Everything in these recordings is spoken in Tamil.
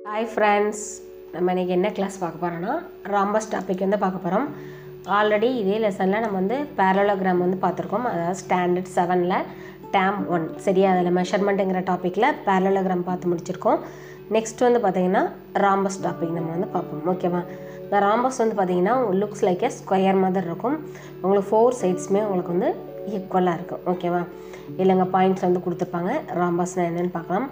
ஹாய் ஃப்ரெண்ட்ஸ் நம்ம இன்றைக்கி என்ன கிளாஸ் பார்க்க போகிறோன்னா ராம்பஸ் டாபிக் வந்து பார்க்க போகிறோம் ஆல்ரெடி இதே லெசனில் நம்ம வந்து பேரலோகிராம் வந்து பார்த்துருக்கோம் அதாவது ஸ்டாண்டர்ட் செவனில் டேம் ஒன் சரியா அதில் மெஷர்மெண்ட்டுங்கிற டாப்பிக்கில் பேரலோகிராம் பார்த்து முடிச்சிருக்கோம் நெக்ஸ்ட் வந்து பார்த்திங்கன்னா ராம்பஸ் டாபிக் நம்ம வந்து பார்ப்போம் ஓகேவா இந்த ராம்பஸ் வந்து பார்த்திங்கன்னா லுக்ஸ் லைக் ஏ ஸ்கொயர் மாதிரி இருக்கும் உங்களுக்கு ஃபோர் சைட்ஸுமே உங்களுக்கு வந்து ஈக்குவலாக இருக்கும் ஓகேவா இல்லைங்க பாயிண்ட்ஸ் வந்து கொடுத்துருப்பாங்க ராம்பஸ்னால் என்னென்னு பார்க்கலாம்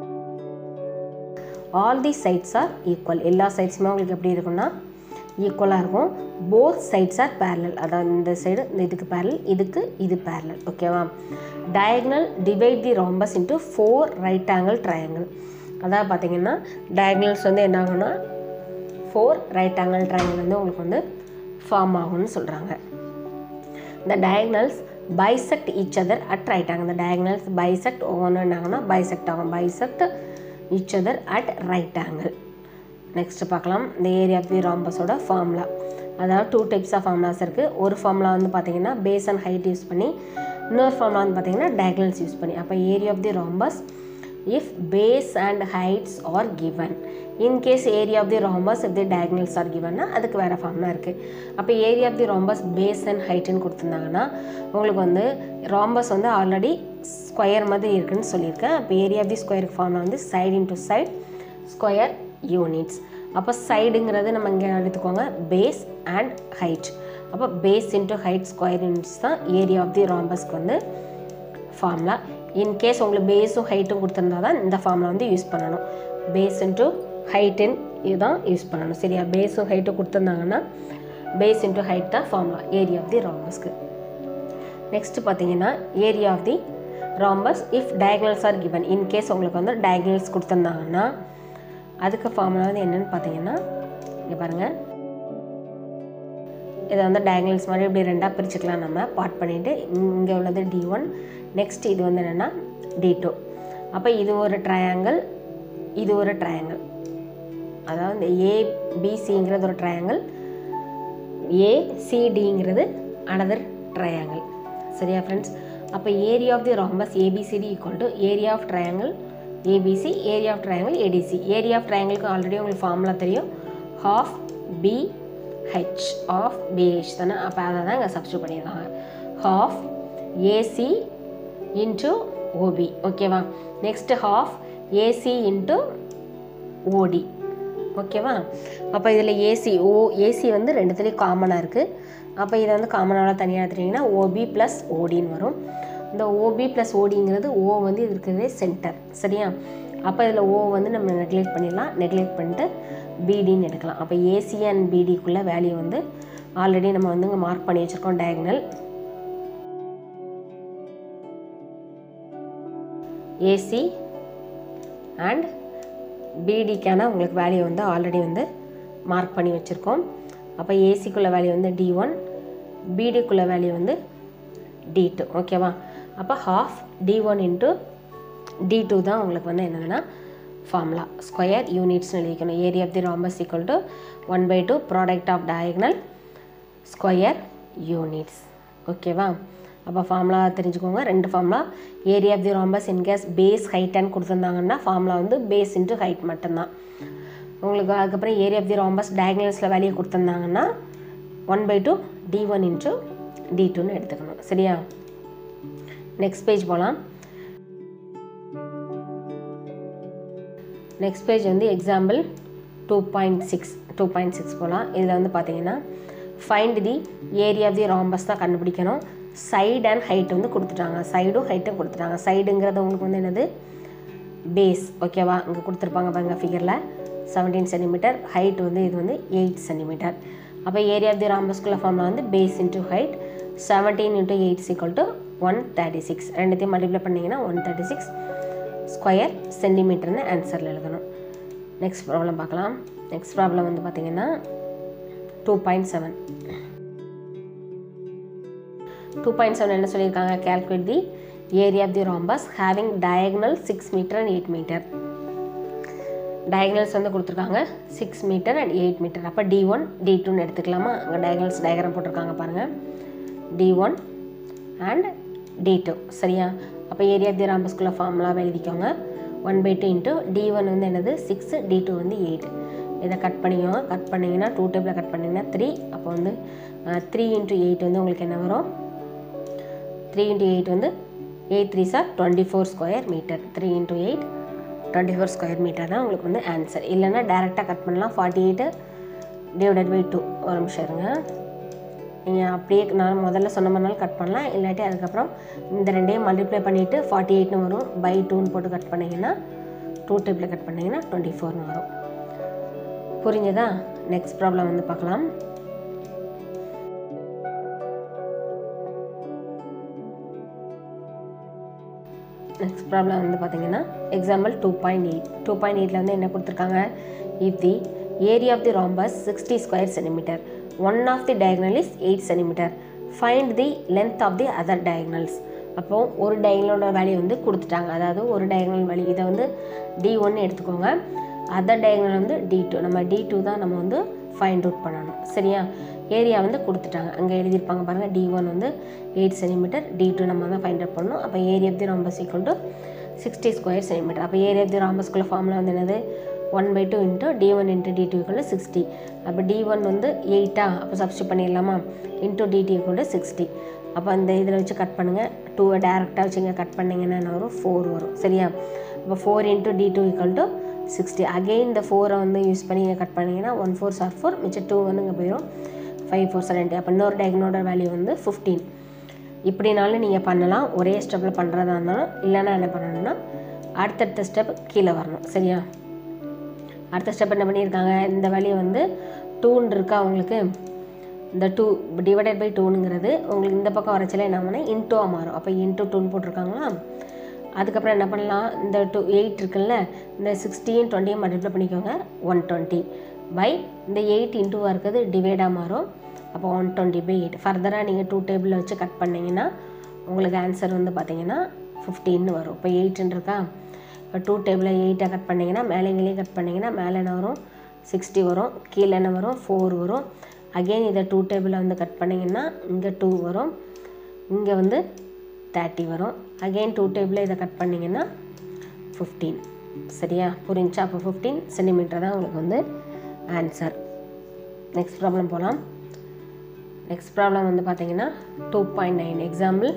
all the sides are equal எல்லா சைட்ஸுமே உங்களுக்கு எப்படி இருக்கும்னா ஈக்குவலாக இருக்கும் போத் சைட்ஸ் ஆர் பேரலல் அதாவது இந்த சைடு இந்த இதுக்கு பேரலல் இதுக்கு இது பேரலல் ஓகேவா diagonal divide the rhombus into four right angle triangle அதாவது பார்த்தீங்கன்னா டயக்னல்ஸ் வந்து என்ன ஆகும்னா ஃபோர் ரைட் ஆங்கிள் ட்ரையாங்கிள் வந்து உங்களுக்கு வந்து ஃபார்ம் ஆகும்னு சொல்கிறாங்க இந்த diagonals bisect each other at right angle இந்த டயக்னல்ஸ் பைசெக்ட் ஒவ்வொன்று என்னாகும்னா பைசெக்ட் ஆகும் bisect each other at right angle next பார்க்கலாம் இந்த ஏரியா ஆஃப் தி ராம்பஸோட ஃபார்முலா அதாவது டூ டைப்ஸ் ஆஃப் ஃபார்முலாஸ் இருக்குது ஒரு ஃபார்முலா வந்து பார்த்தீங்கன்னா பேஸ் அண்ட் ஹைட் யூஸ் பண்ணி இன்னொரு ஃபார்முலா வந்து பார்த்தீங்கன்னா டயக்னல்ஸ் யூஸ் பண்ணி அப்போ area of the rhombus if base and heights are given in case area of the rhombus if the diagonals are கிவன்னா அதுக்கு வேறு ஃபார்ம்னா இருக்குது அப்போ area of the rhombus base and ஹைட்டுன்னு கொடுத்துருந்தாங்கன்னா உங்களுக்கு வந்து ராம்பஸ் வந்து ஆல்ரெடி ஸ்கொயர் மாதிரி இருக்குன்னு சொல்லியிருக்கேன் அப்போ ஏரியா ஆஃப் தி ஸ்கொயருக்கு ஃபார்ம்ல வந்து side into side square units அப்போ சைடுங்கிறது நம்ம இங்கே எடுத்துக்கோங்க பேஸ் அண்ட் ஹைட் அப்போ base into height square units தான் ஏரியா ஆஃப் தி ராம்பஸ்க்கு வந்து ஃபார்முலா இன்கேஸ் உங்களுக்கு பேஸும் ஹைட்டும் கொடுத்துருந்தா தான் இந்த ஃபார்முலா வந்து யூஸ் பண்ணணும் பேஸ் இன்ட்டு ஹைட்டின் இதுதான் யூஸ் பண்ணணும் சரியா பேஸும் ஹைட்டும் கொடுத்துருந்தாங்கன்னா பேஸ் இன்ட்டு ஹைட் தான் ஃபார்முலா ஏரியா ஆஃப் தி ராம்பஸ்க்கு நெக்ஸ்ட் பார்த்தீங்கன்னா area of the rhombus if diagonals are given in case உங்களுக்கு வந்து டயக்னல்ஸ் கொடுத்துருந்தாங்கன்னா அதுக்கு ஃபார்முலா வந்து என்னென்னு பார்த்தீங்கன்னா இங்கே பாருங்கள் இதை வந்து டயக்னல்ஸ் மாதிரி இப்படி ரெண்டாக பிரிச்சுக்கலாம் நம்ம பார்ட் பண்ணிவிட்டு இங்கே உள்ளது டி ஒன் நெக்ஸ்ட் இது வந்து என்னென்னா டி டூ அப்போ இது ஒரு ட்ரையாங்கிள் இது ஒரு ட்ரையாங்கிள் அதாவது இந்த ஏபிசிங்கிறது ஒரு ட்ரையாங்கிள் ஏசிடிங்கிறது அனதர் ட்ரையாங்கிள் சரியா ஃப்ரெண்ட்ஸ் அப்போ area of the rhombus ABCD equal to area of triangle ABC area of triangle ADC area of ட்ரையாங்கிளுக்கு ஆல்ரெடி உங்களுக்கு ஃபார்முலா தெரியும் half B H of BH தானே அப்போ அதை தான் இங்கே சப்ஸ்டியூட் பண்ணியிருக்காங்க ஹாஃப் ஏசி இன்ட்டு ஓபி ஓகேவா next half AC into OD ஓகேவா அப்போ இதில் ஏசி ஓ ஏசி வந்து ரெண்டுத்துலேயும் காமனாக இருக்குது அப்போ இதை வந்து காமனாக தனியாக எடுத்துட்டிங்கன்னா ஓபி ப்ளஸ் ஓடின்னு வரும் இந்த ஓபி ப்ளஸ் ஓடிங்கிறது ஓ வந்து இது இருக்கிறதே சென்டர் சரியா அப்போ இதில் ஓ வந்து நம்ம நெக்லெக்ட் பண்ணிடலாம் நெக்லெக்ட் பண்ணிட்டு பிடின்னு எடுக்கலாம் அப்போ ஏசி அண்ட் பிடிக்குள்ளே வேல்யூ வந்து ஆல்ரெடி நம்ம வந்து இங்கே மார்க் பண்ணி வச்சுருக்கோம் டயக்னல் ஏசி அண்ட் பிடிக்கான உங்களுக்கு வேல்யூ வந்து ஆல்ரெடி வந்து மார்க் பண்ணி வச்சுருக்கோம் அப்போ ஏசிக்குள்ள வேல்யூ வந்து டி ஒன் பிடிக்குள்ள வேல்யூ வந்து டி டூ ஓகேவா அப்போ half D one into D two தான் உங்களுக்கு வந்து என்னதுன்னா ஃபார்முலா ஸ்கொயர் யூனிட்ஸ்னு எழுதிக்கணும் area of the rhombus equal to one by two product of diagonal square units ஓகேவா அப்போ ஃபார்முலா தெரிஞ்சுக்கோங்க ரெண்டு formula area of the rhombus in case base ஹைட்டான்னு கொடுத்துருந்தாங்கன்னா ஃபார்முலா வந்து பேஸ் இன்ட்டு ஹைட் மட்டும்தான் உங்களுக்கு அதுக்கப்புறம் area of the rhombus டயக்னல்ஸில் value கொடுத்துருந்தாங்கன்னா one by two D one into D டூன்னு எடுத்துக்கணும் சரியா நெக்ஸ்ட் பேஜ் போகலாம் நெக்ஸ்ட் பேஜ் வந்து example two point six two point six போகலாம் இதில் வந்து பார்த்தீங்கன்னா find the area of the rhombus தான் கண்டுபிடிக்கணும் சைடு அண்ட் ஹைட் வந்து கொடுத்துட்டாங்க சைடும் ஹைட்டும் கொடுத்துட்டாங்க சைடுங்கிறது உங்களுக்கு வந்து என்னது பேஸ் ஓகேவா இங்கே கொடுத்துருப்பாங்க பாருங்க ஃபிகரில் செவன்டீன் சென்டிமீட்டர் ஹைட் வந்து இது வந்து எயிட் சென்டிமீட்டர் அப்போ ஏரியா ஆஃப் தி ராம்பஸ்குள்ள ஃபார்மில் வந்து base into height seventeen into eight equal to one thirty six ரெண்டுத்தையும் மல்டிப்ளை பண்ணிங்கன்னா ஒன் தேர்ட்டி சிக்ஸ் ஸ்கொயர் சென்டிமீட்டர்னு ஆன்சரில் எழுதணும் நெக்ஸ்ட் ப்ராப்ளம் பார்க்கலாம் நெக்ஸ்ட் ப்ராப்ளம் வந்து பார்த்திங்கன்னா two point seven two point seven என்ன சொல்லியிருக்காங்க calculate the area of the rhombus having diagonal six metre and eight metre diagonals வந்து கொடுத்துருக்காங்க six metre and eight metre அப்போ டி ஒன் டி டூன்னு எடுத்துக்கலாமா அங்கே டயக்னல்ஸ் டயக்ராம் போட்டிருக்காங்க பாருங்கள் d one and d two சரியா அப்போ ஏரியா ஆஃப் தி ராம்பஸ்குள்ள ஃபார்முலாவை எழுதிக்கோங்க one by two into d one வந்து என்னது சிக்ஸு டி டூ வந்து எயிட் இதை கட் பண்ணிக்கோங்க கட் பண்ணிங்கன்னா டூ டேபிளில் கட் பண்ணிங்கன்னா த்ரீ அப்போ வந்து த்ரீ இன்ட்டு எயிட் வந்து உங்களுக்கு என்ன வரும் த்ரீ இன்ட்டு எயிட் வந்து எயிட் த்ரீ சார் twenty four square metre three into eight twenty four square metre தான் உங்களுக்கு வந்து ஆன்சர் இல்லைன்னா டேரெக்டாக கட் பண்ணலாம் forty eight divided by two ஒரு நிமிஷம் இருங்க நீங்கள் அப்படியே நான் முதல்ல சொன்ன மாதிரினாலும் கட் பண்ணலாம் இல்லாட்டி அதுக்கப்புறம் இந்த ரெண்டையும் மல்டிப்ளை பண்ணிவிட்டு ஃபார்ட்டி எயிட்னு வரும் பை டூன்னு போட்டு கட் பண்ணிங்கன்னா டூ டேபிளில் கட் பண்ணிங்கன்னா டுவெண்ட்டி ஃபோர்னு வரும் புரிஞ்சதா நெக்ஸ்ட் ப்ராப்ளம் வந்து பார்க்கலாம் நெக்ஸ்ட் ப்ராப்ளம் வந்து பார்த்தீங்கன்னா example two point eight two point எயிட்டில் வந்து என்ன கொடுத்துருக்காங்க if the area of the rhombus sixty square centimetre one of the diagonal is eight centimetre find the length of the other diagonals அப்போது ஒரு டயக்னலோட வேல்யூ வந்து கொடுத்துட்டாங்க அதாவது ஒரு டயக்னல் வேல்யூ இதை வந்து டி ஒன்னு எடுத்துக்கோங்க அதர் டயக்னல் வந்து டி டூ நம்ம டி டூ தான் நம்ம வந்து ஃபைண்ட் அவுட் பண்ணணும் சரியா ஏரியா வந்து கொடுத்துட்டாங்க அங்கே எழுதியிருப்பாங்க பாருங்கள் டி ஒன் வந்து எயிட் சென்டிமீட்டர் டி டூ நம்ம தான் ஃபைண்ட் அவுட் பண்ணணும் அப்போ area of the rhombus equal to sixty square centimetre அப்போ ஏரியா ஆஃப் தி ராம்பஸ்குள்ள ஃபார்முலா வந்து என்னது one by two into d one into D two equal sixty அப்போ டி ஒன் வந்து எயிட்டா அப்போ சப்ஸ்டியூட் பண்ணிடலாமா இன்ட்டு டிடி ஈக்குவல் சிக்ஸ்டி அப்போ அந்த இதில் வச்சு கட் பண்ணுங்கள் டூவை டேரெக்டாக வச்சு இங்கே கட் பண்ணிங்கன்னா என்ன வரும் ஃபோர் வரும் சரியா அப்போ four into D two equal to sixty again இந்த ஃபோரை வந்து யூஸ் பண்ணி இங்கே கட் பண்ணிங்கன்னா ஒன் ஃபோர் சார் ஃபோர் மிச்சம் டூ வந்து இங்கே போயிடும் ஃபைவ் ஃபோர் செவன்ட்டி அப்போ இன்னொரு டயக்னோட வேல்யூ வந்து ஃபிஃப்டீன் இப்படினாலும் நீங்கள் பண்ணலாம் ஒரே ஸ்டெப்பில் பண்ணுறதா இருந்தாலும் இல்லைன்னா என்ன பண்ணணும்னா அடுத்தடுத்த ஸ்டெப் கீழே வரணும் சரியா அடுத்த ஸ்டெப் என்ன பண்ணியிருக்காங்க இந்த வேல்யூ வந்து டூன்னு இருக்கா உங்களுக்கு இந்த டூ டிவைடட் பை டூனுங்கிறது உங்களுக்கு இந்த பக்கம் வரச்சில என்ன பண்ணால் இன்டூவாக மாறும் அப்போ இன்டூ டூன்னு போட்டிருக்காங்களா அதுக்கப்புறம் என்ன பண்ணலாம் இந்த டூ எயிட் இருக்குல்ல இந்த சிக்ஸ்டியும் டுவெண்ட்டியும் மல்டிப்ளை பண்ணிக்கோங்க ஒன் டுவெண்ட்டி பை இந்த எயிட் இன்டூவாக இருக்கிறது டிவைடாக மாறும் அப்போ ஒன் டுவெண்ட்டி பை எயிட் ஃபர்தராக நீங்கள் டூ டேபிளில் வச்சு கட் பண்ணிங்கன்னா உங்களுக்கு ஆன்சர் வந்து பார்த்தீங்கன்னா ஃபிஃப்டின்னு வரும் இப்போ எயிட்டுன்னு இருக்கா இப்போ டூ டேபிளில் எயிட்டை கட் பண்ணிங்கன்னா மேலேங்களையும் கட் பண்ணிங்கன்னா மேலே என்ன வரும் சிக்ஸ்டி வரும் கீழே என்ன வரும் ஃபோர் வரும் அகெயின் இதை டூ டேபிளில் வந்து கட் பண்ணிங்கன்னா இங்கே டூ வரும் இங்கே வந்து தேர்ட்டி வரும் அகெயின் டூ டேபிளில் இதை கட் பண்ணிங்கன்னா ஃபிஃப்டீன் சரியா புரிஞ்சா அப்போ ஃபிஃப்டீன் சென்டிமீட்டர் தான் உங்களுக்கு வந்து ஆன்சர் நெக்ஸ்ட் ப்ராப்ளம் போகலாம் நெக்ஸ்ட் ப்ராப்ளம் வந்து பார்த்தீங்கன்னா two point nine example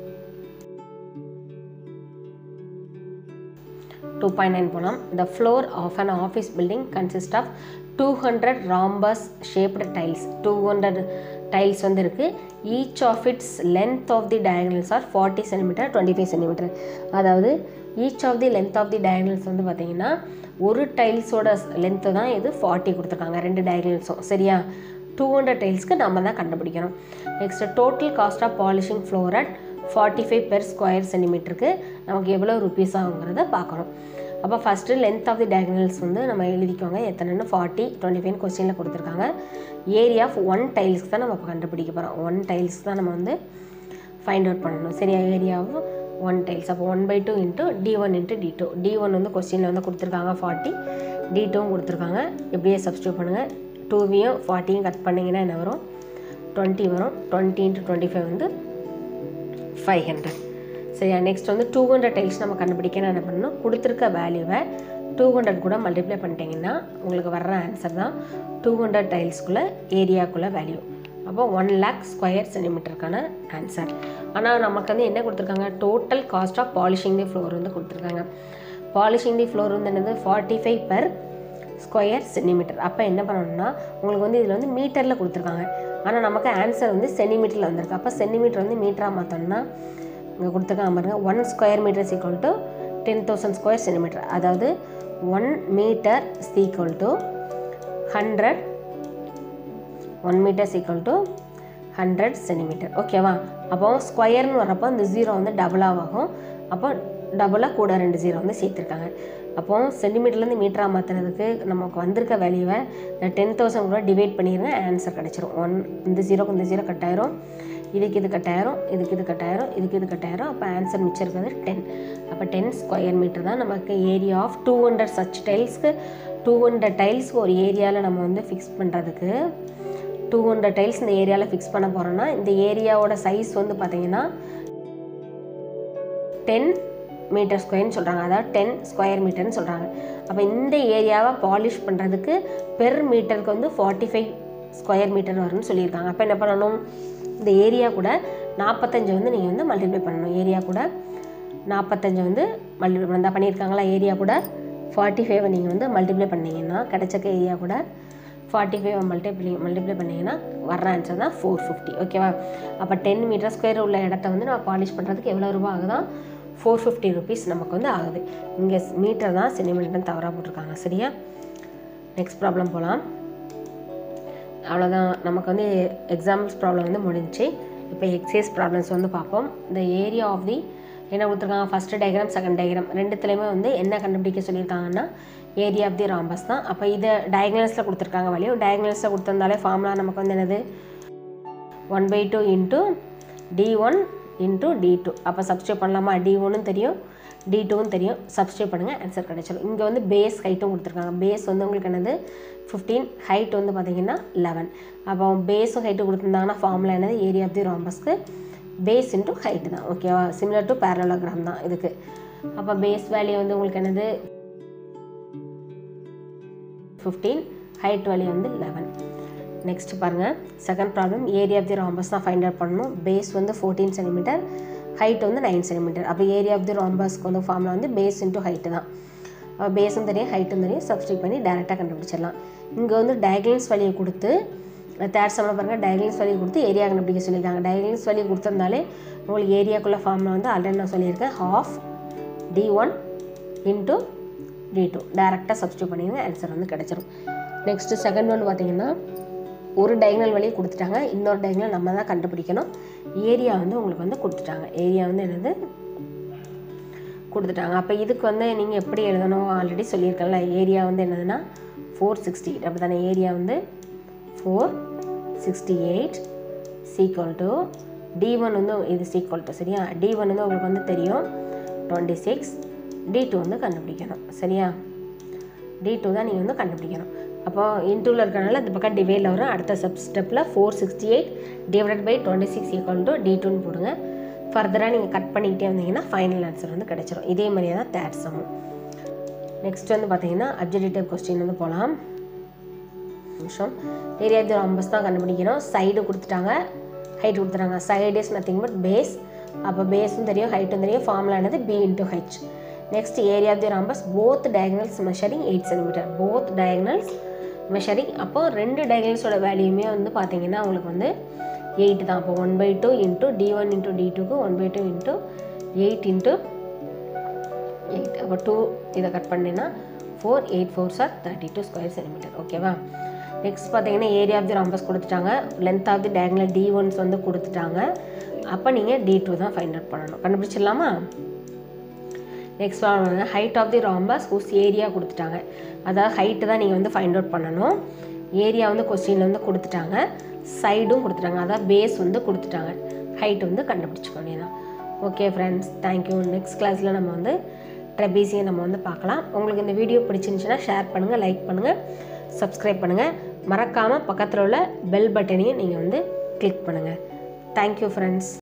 two point nine போகலாம் the floor of an office building consist of two hundred rhombus shaped tiles two hundred tiles வந்து இருக்குது each of its length of the diagonals are forty centimetre twenty five centimetre அதாவது each of the length of the diagonals வந்து பார்த்தீங்கன்னா ஒரு டைல்ஸோட லென்த்து தான் இது ஃபார்ட்டி கொடுத்துருக்காங்க ரெண்டு டயகனல்ஸும் சரியா டூ ஹண்ட்ரட் டைல்ஸ்க்கு நம்ம தான் கண்டுபிடிக்கணும் next total cost of polishing floor at forty five per square சென்டிமீட்டருக்கு நமக்கு எவ்வளோ ருபீஸ் ஆகுங்கிறத பார்க்கணும் அப்போ first length of the diagonals வந்து நம்ம எழுதிக்கோங்க எத்தனைன்னு ஃபார்ட்டி டுவெண்ட்டி ஃபைவ் கொஸ்டினில் கொடுத்துருக்காங்க ஏரியா ஆஃப் ஒன் டைல்ஸ்க்கு தான் நம்ம இப்போ கண்டுபிடிக்க போகிறோம் ஒன் டைல்ஸ்க்கு தான் நம்ம வந்து ஃபைண்ட் அவுட் பண்ணணும் சரியா ஏரியா ஆஃப் ஒன் டைல்ஸ் அப்போ one by two into d one into D two D one வந்து கொஸ்டினில் வந்து கொடுத்துருக்காங்க ஃபார்ட்டி டி டூவும் கொடுத்துருக்காங்க இப்படியே சப்ஸ்டியூட் பண்ணுங்கள் டூவையும் ஃபார்ட்டியும் கட் பண்ணிங்கன்னா என்ன வரும் டுவெண்ட்டி வரும் டுவெண்ட்டி இன்ட்டு டுவெண்ட்டி ஃபைவ் வந்து ஃபைவ் ஹண்ட்ரட் சரியா நெக்ஸ்ட் வந்து டூ ஹண்ட்ரட் டைல்ஸ் நம்ம கண்டுபிடிக்கணும் என்ன பண்ணணும் கொடுத்துருக்க வேல்யூவை டூ ஹண்ட்ரட் கூட மல்டிப்ளை பண்ணிட்டீங்கன்னா உங்களுக்கு வர்ற ஆன்சர் தான் டூ ஹண்ட்ரட் டைல்ஸ்க்குள்ளே ஏரியாக்குள்ளே வேல்யூ அப்போ ஒன் லேக் ஸ்கொயர் சென்டிமீட்டருக்கான ஆன்சர் ஆனால் நமக்கு வந்து என்ன கொடுத்துருக்காங்க total cost of polishing the floor வந்து கொடுத்துருக்காங்க பாலிஷிங் தி ஃப்ளோர் வந்து என்னது forty five per square centimetre அப்போ என்ன பண்ணணும்னா உங்களுக்கு வந்து இதில் வந்து மீட்டரில் கொடுத்துருக்காங்க ஆனால் நமக்கு ஆன்சர் வந்து சென்டிமீட்டரில் வந்திருக்கு அப்போ சென்டிமீட்டர் வந்து மீட்டராக மாற்றோம்னா இங்கே கொடுத்துருக்காங்க பாருங்கள் one square metre equal to ten thousand square centimetre அதாவது one metre equal to hundred one metre equal to hundred centimetre ஓகேவா அப்போ ஸ்கொயர்னு வரப்போ இந்த ஜீரோ வந்து டபுளாக ஆகும் அப்போ டபுளாக கூட ரெண்டு ஜீரோ வந்து சேர்த்துருக்காங்க அப்போ சென்டிமீட்டர்லேருந்து மீட்டராக மாற்றுறதுக்கு நமக்கு வந்திருக்க வேல்யூவை இந்த டென் தௌசண்ட் கூட டிவைட் பண்ணிடுங்க ஆன்சர் கிடச்சிரும் ஒன் இந்த ஜீரோக்கு இந்த ஜீரோ கட்டாயிரும் இதுக்கு இது கட்டாயிரம் இதுக்கு இது கட்டாயிரம் இதுக்கு இது கட்டாயிரம் அப்போ ஆன்சர் மிச்சம் இருக்கிறது டென் அப்போ டென் ஸ்கொயர் மீட்டர் தான் நமக்கு area of two hundred such டைல்ஸ்க்கு டூ ஹண்ட்ரட் டைல்ஸ்க்கு ஒரு ஏரியாவில் நம்ம வந்து ஃபிக்ஸ் பண்ணுறதுக்கு டூ ஹண்ட்ரட் டைல்ஸ் இந்த ஏரியாவில் ஃபிக்ஸ் பண்ண போகிறோன்னா இந்த ஏரியாவோட சைஸ் வந்து பார்த்தீங்கன்னா டென் மீட்டர் ஸ்கொயர்னு சொல்கிறாங்க அதாவது டென் ஸ்கொயர் மீட்டர்னு சொல்கிறாங்க அப்போ இந்த ஏரியாவை பாலிஷ் பண்ணுறதுக்கு பெர் மீட்டருக்கு வந்து ஃபார்ட்டி ஃபைவ் ஸ்கொயர் மீட்டர் வரும்னு சொல்லியிருக்காங்க அப்போ என்ன பண்ணணும் இந்த ஏரியா கூட நாற்பத்தஞ்சு வந்து நீங்கள் வந்து மல்டிப்ளை பண்ணணும் ஏரியா கூட நாற்பத்தஞ்சு வந்து மல்டிப்ளை பண்ண பண்ணியிருக்காங்களா ஏரியா கூட ஃபார்ட்டி ஃபைவை நீங்கள் வந்து மல்டிப்ளை பண்ணீங்கன்னா கிடைச்சக்க ஏரியா கூட ஃபார்ட்டி ஃபைவ் மல்டிப்ளை மல்டிப்ளை பண்ணிங்கன்னா வர்ற ஆன்சர் தான் ஃபோர் ஃபிஃப்டி ஓகேவா அப்போ டென் மீட்டர் ஸ்கொயர் உள்ள இடத்த வந்து நம்ம பாலிஷ் பண்ணுறதுக்கு எவ்வளோ ரூபா ஆகுதான் ஃபோர் ஃபிஃப்டி ருபீஸ் நமக்கு வந்து ஆகுது இங்கே மீட்டர் தான் சென்டிமீட்டர் தவறாக போட்டிருக்காங்க சரியா நெக்ஸ்ட் ப்ராப்ளம் போகலாம் அவ்வளோதான் நமக்கு வந்து எக்ஸாம்பிள்ஸ் ப்ராப்ளம் வந்து முடிஞ்சுச்சு இப்போ எக்ஸைஸ் ப்ராப்ளம்ஸ் வந்து பார்ப்போம் இந்த ஏரியா ஆஃப் தி என்ன கொடுத்துருக்காங்க ஃபஸ்ட்டு டயக்ராம் செகண்ட் டயக்ராம் ரெண்டுத்துலேயுமே வந்து என்ன கண்டுபிடிக்க சொல்லியிருக்காங்கன்னா ஏரியா ஆஃப் தி ராம்பஸ் தான் அப்போ இதை டயக்னல்ஸில் கொடுத்துருக்காங்க வழியும் டயக்னல்ஸில் கொடுத்துருந்தாலே ஃபார்முலா நமக்கு வந்து என்னது one by two into d one into D two அப்போ சப்ஸ்டியூட் பண்ணலாமா டி ஒன்னும் தெரியும் டி டூவும் தெரியும் சப்ஸ்டியூட் பண்ணுங்கள் ஆன்சர் கிடைச்சிடும் இங்கே வந்து பேஸ் ஹைட்டும் கொடுத்துருக்காங்க பேஸ் வந்து உங்களுக்கு என்னது ஃபிஃப்டீன் ஹைட் வந்து பார்த்தீங்கன்னா லெவன் அப்போ பேஸும் ஹைட்டும் கொடுத்துருந்தாங்கன்னா ஃபார்முலா என்னது ஏரியா ஆஃப் தி ராம்பஸ்க்கு பேஸ் இன்ட்டு ஹைட்டு தான் ஓகேவா சிமிலர் டு பேரலோகிராம் தான் இதுக்கு அப்போ பேஸ் வேல்யூ வந்து உங்களுக்கு என்னது ஃபிஃப்டீன் ஹைட் வேல்யூ வந்து லெவன் நெக்ஸ்ட் பாருங்கள் second problem area of the rhombus தான் ஃபைண்ட் அவுட் பண்ணணும் பேஸ் வந்து ஃபோர்டீன் சென்டிமீட்டர் ஹைட் வந்து நைன் சென்டிமீட்டர் அப்போ ஏரியா ஆஃப் தி ராம்பஸ்க்கு வந்து ஃபார்முலா வந்து பேஸ் இன்ட்டு ஹைட்டு தான் அப்போ பேஸும் தெரியும் ஹைட்டும் தெரியும் சப்ஸ்டியூட் பண்ணி டேரெக்டாக கண்டுபிடிச்சிடலாம் இங்கே வந்து டயக்னல்ஸ் வழியை கொடுத்து தேர்ட் சம்மில் பாருங்கள் டயக்னல்ஸ் வழி கொடுத்து ஏரியா கண்டுபிடிக்க சொல்லியிருக்காங்க டயக்னல்ஸ் வழி கொடுத்துருந்தாலே உங்களுக்கு ஏரியாக்குள்ள ஃபார்முலா வந்து ஆல்ரெடி நான் சொல்லியிருக்கேன் half D one into D two டேரெக்டாக சப்ஸ்டியூட் பண்ணிடுங்க ஆன்சர் வந்து கிடச்சிரும் நெக்ஸ்ட்டு செகண்ட் ஒன் பார்த்தீங்கன்னா ஒரு டயக்னல் வழியை கொடுத்துட்டாங்க இன்னொரு டயக்னல் நம்ம தான் கண்டுபிடிக்கணும் ஏரியா வந்து உங்களுக்கு வந்து கொடுத்துட்டாங்க ஏரியா வந்து என்னது கொடுத்துட்டாங்க அப்போ இதுக்கு வந்து நீங்கள் எப்படி எழுதணும் ஆல்ரெடி சொல்லியிருக்கேன்ல ஏரியா வந்து என்னதுன்னா ஃபோர் சிக்ஸ்டி எயிட் அப்படி தானே ஏரியா வந்து four sixty eight equal to d one வந்து இது சீக்வல் டு சரியா டி ஒன் வந்து உங்களுக்கு வந்து தெரியும் டுவெண்ட்டி சிக்ஸ் டி டூ வந்து கண்டுபிடிக்கணும் சரியா டி டூ தான் நீங்கள் வந்து கண்டுபிடிக்கணும் அப்போ இன்டூவில் இருக்கனால இந்த பக்கம் டிவைடில் வரும் அடுத்த சப் ஸ்டெப்பில் four sixty eight divide by twenty six equal to d டூன்னு போடுங்க ஃபர்தராக நீங்கள் கட் பண்ணிக்கிட்டே வந்தீங்கன்னா ஃபைனல் ஆன்சர் வந்து கிடச்சிரும் இதே மாதிரியே தான் தேர்ட் சம்மும் நெக்ஸ்ட் வந்து பார்த்தீங்கன்னா அப்ஜெக்டிவ் கொஸ்டின் வந்து போகலாம் நிமிஷம் ஏரியா தி ராம்பஸ் தான் கண்டுபிடிக்கணும் சைடு கொடுத்துட்டாங்க ஹைட் கொடுத்துட்டாங்க side is nothing but base அப்போ பேஸும் தெரியும் ஹைட்டும் தெரியும் ஃபார்முலா என்னது b into h next area of the rhombus both diagonals measuring eight centimetre both diagonals measuring அப்போ ரெண்டு டயகனல்ஸோட வேல்யூமே வந்து பார்த்தீங்கன்னா உங்களுக்கு வந்து எயிட் தான் அப்போ one by two into d one into d டூக்கு one by two into eight into eight அப்போ டூ இதை கட் பண்ணினா ஃபோர் எயிட் ஃபோர் சார் தேர்ட்டி டூ ஸ்கொயர் சென்டிமீட்டர் ஓகேவா நெக்ஸ்ட் பார்த்தீங்கன்னா ஏரியா ஆஃப் தி ராம்பஸ் கொடுத்துட்டாங்க length of the diagonal d ones வந்து கொடுத்துட்டாங்க அப்போ நீங்கள் டி டூ தான் ஃபைண்ட் அவுட் பண்ணணும் கண்டுபிடிச்சிடலாமா நெக்ஸ்ட் வந்து height of the rhombus whose area கொடுத்துட்டாங்க அதாவது ஹைட்டு தான் நீங்கள் வந்து ஃபைண்ட் அவுட் பண்ணணும் ஏரியா வந்து கொஸ்டினில் வந்து கொடுத்துட்டாங்க சைடும் கொடுத்துட்டாங்க அதாவது பேஸ் வந்து கொடுத்துட்டாங்க ஹைட் வந்து கண்டுபிடிச்சிக்க வேண்டியதான் ஓகே ஃப்ரெண்ட்ஸ் தேங்க்யூ நெக்ஸ்ட் கிளாஸில் நம்ம வந்து ட்ரெபீஸியை நம்ம வந்து பார்க்கலாம் உங்களுக்கு இந்த வீடியோ பிடிச்சிருந்துச்சுன்னா ஷேர் பண்ணுங்கள் லைக் பண்ணுங்கள் சப்ஸ்கிரைப் பண்ணுங்கள் மறக்காமல் பக்கத்தில் உள்ள பெல் பட்டனையும் நீங்கள் வந்து கிளிக் பண்ணுங்கள் தேங்க்யூ ஃப்ரெண்ட்ஸ்